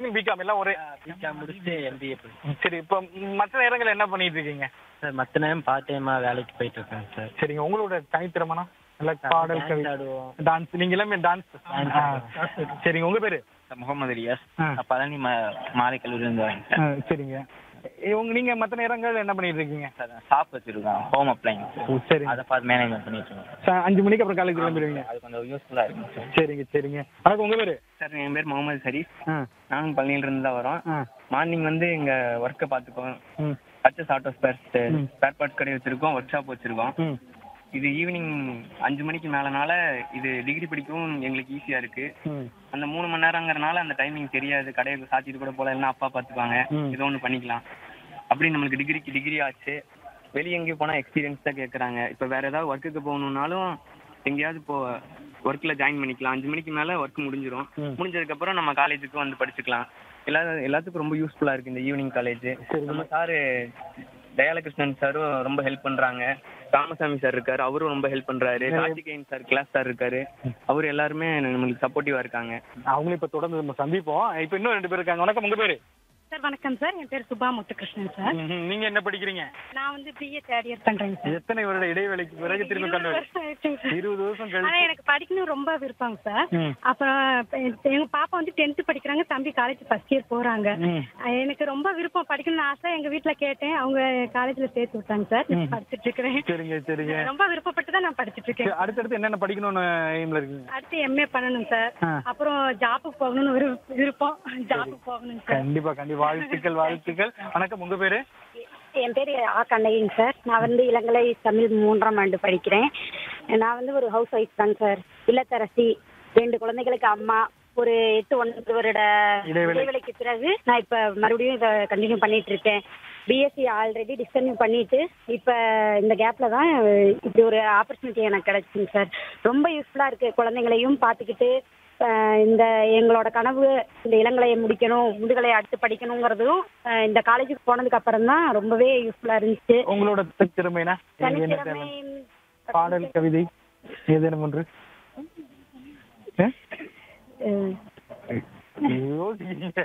BCom எல்லாம் ஒரே BCom முடிச்சுட்டு எம்பிஏ சரி இப்போ மற்ற நேரங்கள் என்ன பண்ணிட்டு இருக்கீங்க சார் மற்ற நேரம் பார்ட் டைமா வேலைக்கு போயிட்டு இருக்கேன் சார் சரிங்க உங்களோட தனித்திறமனா நல்ல பாடல் Dance கவி ஆடுவோம் டான்ஸ் நீங்க எல்லாமே டான்ஸ் சரிங்க உங்க பேரு முகமது ரியாஸ் ஆ. நான் பழனி மா- மாலை கல்லூரியிலேருந்து வரேன் சார் ஆ, சரிங்க இவங்க நீங்க மற்ற நேரங்கள் என்ன பண்ணிட்டு இருக்கீங்க சார் ஷாப் வச்சிருக்கோம் ஹோம் அப்ளைன்ஸ் ஓ, சரி அதை பார்த்து மேனேஜ்மெண்ட் பண்ணிட்டு இருக்கோம் ச- அஞ்சு மணிக்கு அப்புறம் காலேஜ் கிளம்பிடுவீங்க அது கொஞ்சம் யூஸ்ஃபுல்லாக இருக்கும் சார் சரிங்க சரிங்க வணக்கம் உங்க பேரு சார் என் பேர் முகமது ஷரீஃப் ஆ நானும் பழனியிலிருந்து தான் வரோம் ஆ மார்னிங் வந்து எங்க ஒர்க்கை பார்த்துக்கோம் ம் பர்ச்சேஸ் ஆட்டோ ஸ்பேர்ஸ் ம். ஸ்பேர் பார்ட்ஸ் கடை வச்சிருக்கோம் ஒர்க் ஷாப் வச்சிருக்கோம் ம் இது ஈவினிங் அஞ்சு மணிக்கு மேலனால இது டிகிரி படிக்கவும் எங்களுக்கு ஈஸியா இருக்கு ம் அந்த மூணு மணி நேரங்கிறனால அந்த டைமிங் தெரியாது கடையை சாத்திட்டு கூட போல இல்லைன்னா அப்பா பார்த்துப்பாங்க ம். ஏதோ ஒன்று பண்ணிக்கலாம் அப்படி நம்மளுக்கு டிகிரிக்கு டிகிரி ஆச்சு வெளியே எங்கேயும் போனால் எக்ஸ்பீரியன்ஸ் தான் கேட்குறாங்க இப்போ வேற ஏதாவது ஒர்க்குக்கு போகணுன்னாலும் எங்கேயாவது இப்போ ஒர்க்கில் ஜாயின் பண்ணிக்கலாம் அஞ்சு மணிக்கு மேலே ஒர்க் முடிஞ்சிடும் ம். முடிஞ்சதுக்கப்புறம் நம்ம காலேஜுக்கு வந்து படிச்சுக்கலாம் எல்லா எல்லாத்துக்கும் ரொம்ப யூஸ்ஃபுல்லாக இருக்குது இந்த ஈவினிங் காலேஜ் சரி. நம்ம சாரு தயாலகிருஷ்ணன் சாரும் ரொம்ப ஹெல்ப் பண்றாங்க ராமசாமி சார் இருக்காரு அவரும் ரொம்ப ஹெல்ப் பண்றாரு கார்த்திகேயன் சார் கிளாஸ் சார் இருக்காரு அவர் எல்லாருமே நம்மளுக்கு சப்போர்ட்டிவா இருக்காங்க அவங்களும் இப்ப தொடர்ந்து நம்ம சந்திப்போம் இப்ப இன்னும் ரெண்டு பேர் இருக்காங்க வணக்கம் உங்க பேரு சார் வணக்கம் சார் என் பேர் சுபா முத்துகிருஷ்ணன் சார் ம்ஹும். நீங்க என்ன படிக்கிறீங்க நான் வந்து பிஏ தேர்ட் இயர் பண்றேங்க சார் எத்தனை வருட இடைவேளைக்கு பிறகு திரும்ப இருபது கல்லூரி வருஷம் ஆயிடுச்சுங்க சார். இருபது வருஷம் ஆனா கழிச்சு எனக்கு படிக்கணும் ரொம்ப விருப்பங்க சார் ம். அப்புறம் இப்ப எங்க பாப்பா வந்து டென்த் படிக்கிறாங்க தம்பி காலேஜ் ஃபர்ஸ்ட் இயர் போறாங்க ம். அஹ் எனக்கு ரொம்ப விருப்பம் படிக்கணும்னு ஆசை எங்க வீட்ல கேட்டேன் அவங்க காலேஜ்ல சேர்த்து விட்டாங்க சார் ம். படிச்சிட்டு இருக்கிறேன் சரிங்க சரிங்க ரொம்ப விருப்பப்பட்டு தான் நான் படிச்சிட்டு இருக்கேன் சரி, அடுத்தடுத்து என்னென்ன படிக்கணும்னு எய்ம்ல இருக்கீங்க அடுத்து எம்ஏ பண்ணணும் சார் ஆ. அப்புறம் ஜாப்புக்கு போகணும்னு ஒரு விருப்பம் ஜாப்புக்கு போகணும் சார் கண்டிப்பா கண்டிப்பா வாழ்த்துக்கள் வாழ்த்துக்கள் வணக்கம் உங்க பேரு என் பேர் ஆ கண்ணகிங்க சார் நான் வந்து இளங்கலை தமிழ் மூன்றாம் ஆண்டு படிக்கிறேன் நான் வந்து ஒரு ஹவுஸ் ஒய்ஃப் தாங்க சார் இல்லத்தரசி ரெண்டு குழந்தைகளுக்கு அம்மா ஒரு எட்டு ஒன்பது வருட இடைவேளை. இடைவேளைக்கு பிறகு நான் இப்போ மறுபடியும் இதை கண்டினியூ பண்ணிட்டு இருக்கேன் பிஎஸ்சி ஆல்ரெடி டிஸ்கன்டினியூ பண்ணிட்டு இப்போ இந்த கேப்ல தான் இப்படி ஒரு ஆப்பர்ச்சுனிட்டி எனக்கு கிடைச்சிங்க சார் ரொம்ப யூஸ்ஃபுல்லாக இருக்கு குழந்தைங்களையும் பார்த்துக்கிட்டு அஹ் இந்த எங்களோட கனவு இந்த இளங்கலையை முடிக்கணும் முதுகலை அடுத்து படிக்கணுங்கிறதும் அஹ் இந்த காலேஜுக்கு போனதுக்கு அப்புறம் தான் ரொம்பவே யூஸ்ஃபுல்லா இருந்துச்சு உங்களோட திறமைனா நீங்க என்ன தனித்திறமை திறமை? பாடல் கவிதை ஏதேனும் ஒன்று ஆ? அஹ் யோசிக்கிறீங்க.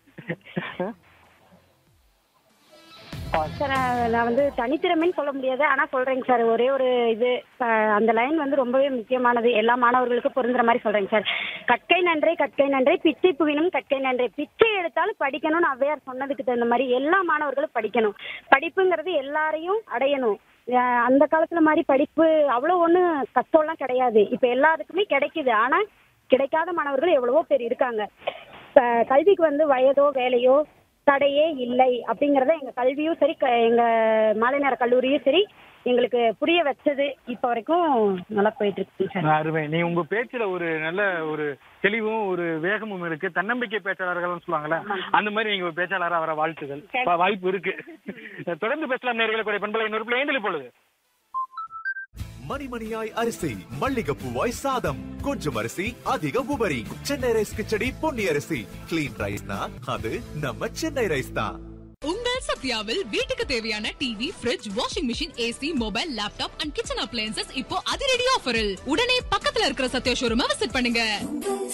சார் நான் வந்து தனித்திறமைன்னு சொல்ல முடியாது ஆனா சொல்றேங்க சார் ஒரே ஒரு இது அஹ் அந்த லைன் வந்து ரொம்பவே முக்கியமானது எல்லா மாணவர்களுக்கும் பொருந்துற மாதிரி சொல்றேங்க சார் கற்கை நன்றே கற்கை நன்றே பிச்சை புவினும் கற்கை நன்றே பிச்சை எடுத்தாலும் படிக்கணும்னு ஔவையார் சொன்னதுக்கு தகுந்த மாதிரி எல்லா மாணவர்களும் படிக்கணும் படிப்புங்கிறது எல்லாரையும் அடையணும் அஹ் அந்த காலத்துல மாதிரி படிப்பு அவ்வளோ ஒன்றும் கஷ்டம்லாம் கிடையாது இப்போ எல்லாருக்குமே கிடைக்குது ஆனா கிடைக்காத மாணவர்கள் எவ்வளவோ பேர் இருக்காங்க இப்ப கல்விக்கு வந்து வயதோ வேலையோ தடையே இல்லை அப்படிங்கறத எங்க கல்வியும் சரி க- எங்க மாலை நேர கல்லூரியும் சரி எங்களுக்கு புரிய வச்சது இப்ப வரைக்கும் நல்லா போயிட்டு இருக்கு சார் அருமை நீ உங்க பேச்சுல ஒரு நல்ல ஒரு தெளிவும் ஒரு வேகமும் இருக்கு தன்னம்பிக்கை பேச்சாளர்கள் சொல்லுவாங்கல்ல அந்த மாதிரி நீங்க ஒரு பேச்சாளரா வர வாழ்த்துகள் வா- வாய்ப்பு இருக்கு தொடர்ந்து பேசலாம் நேர்களை கூட பண்பலை இன்னொரு பிள்ளை பொழுது மணிமணியாய் அரிசி மல்லிகைப்பூவாய் சாதம் கொஞ்சம் அரிசி அதிக உபரி சென்னை ரைஸ் கிச்சடி பொன்னி அரிசி கிளீன் ரைஸ்னா அது நம்ம சென்னை ரைஸ் தான் உங்கள் சத்யாவில் வீட்டுக்கு தேவையான TV fridge washing machine AC mobile laptop and kitchen appliances இப்போ அதிரடி ஆஃபரில் உடனே பக்கத்துல இருக்கிற சத்யா ஷோரூமை விசிட் பண்ணுங்க